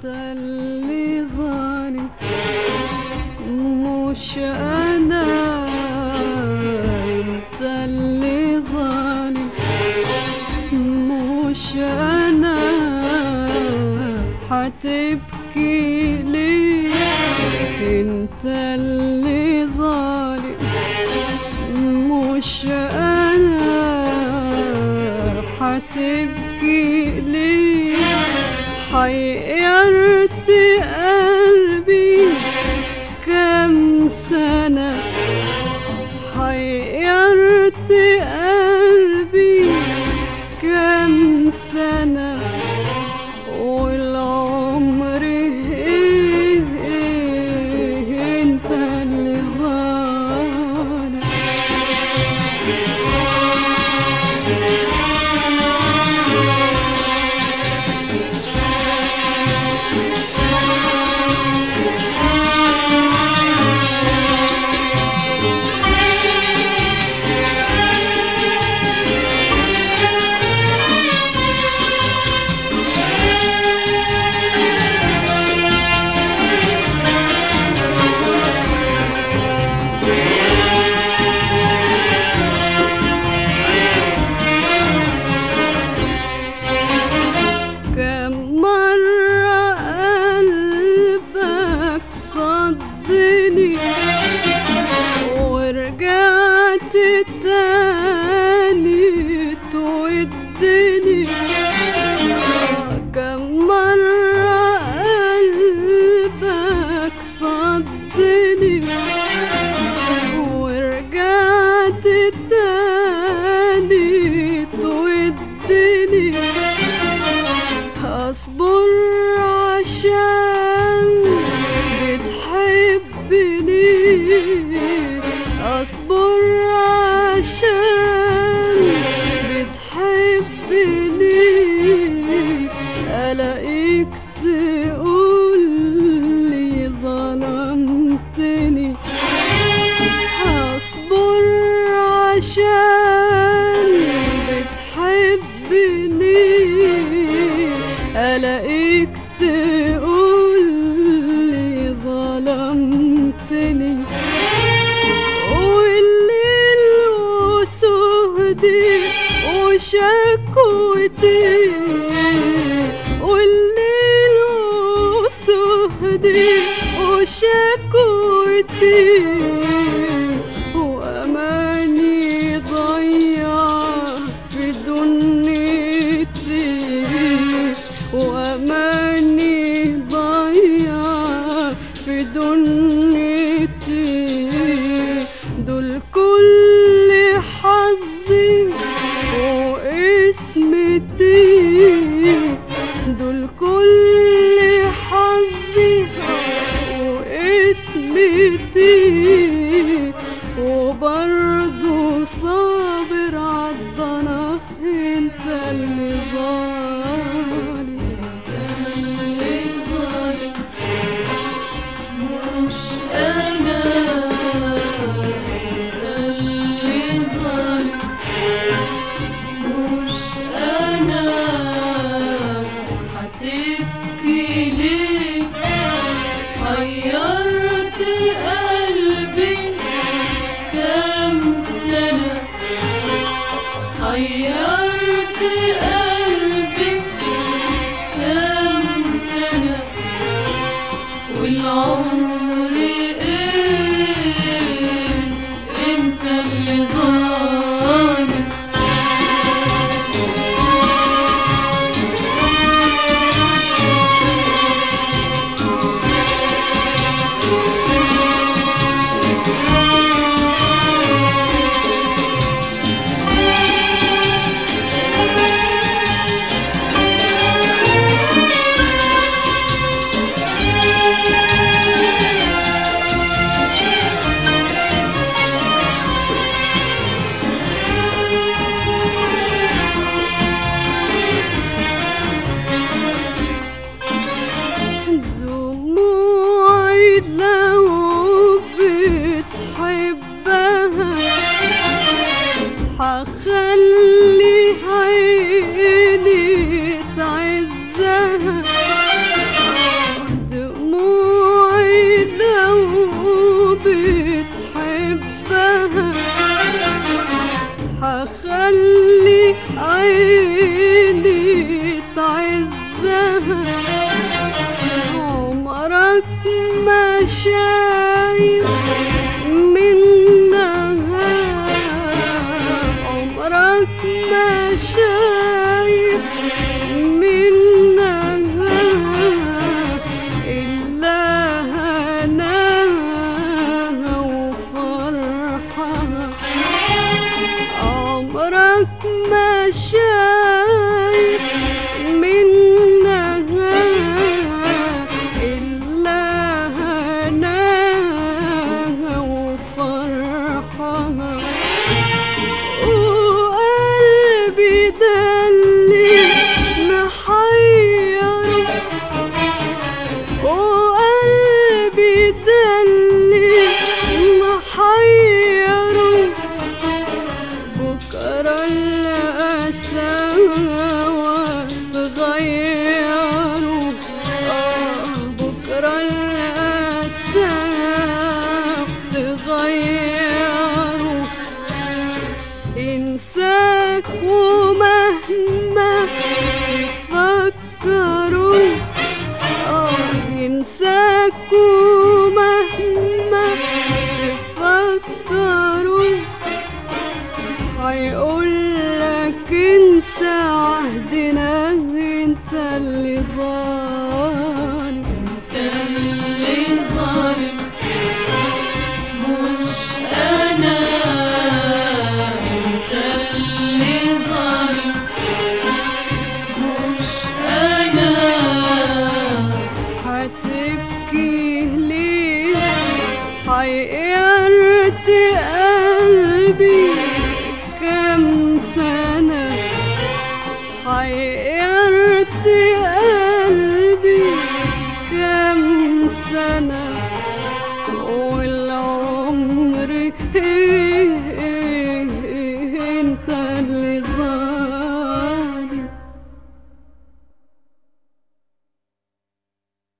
اللي ظالم مش انا انت اللي ظالم مش انا هتبكي ليه انت اللي ظالم مش انا هتبكي ليه حيرت قلبي كم سنة حيرت قلبي كم سنة والعمر إيه إيه انت اللي ظالم كم مرة قلبك صدني ورجعت تاني تودني كم مرة قلبك صدني ورجعت تاني تودني اصبر عشان بتحبني اصبر عشان بتحبني الاقيك تقول لي ظلمتني هصبر عشان بتحبني ألاقيك تقول لي ظلمتني والليل وسهدي وشكوتي والليل وسهدي وشكوتي وأماني ضيع في دنيتي وأماني ضيع في دنيتي دول كل حظي واسمتي دول كل حظي واسمتي وبرضه صابر عالضنا انت اللي ظالم انت اللي ظالم مش انا انت اللي ظالم مش انا هتبكي ليه حيرت قلبي كم سنة حيرت قلبي كم سنة والعمر ايه انت اللي ظالم شايف منها عمرك ما شايف منها إلا هناها وفرحها عمرك ما شايف منها إلا هناها وفرحها وقلبي ده اللي محيره وقلبي ده اللي محيره بكرة القساوة تغيره آه بكرة القساوة تغيره انساك ومهما تفكروا آه انساك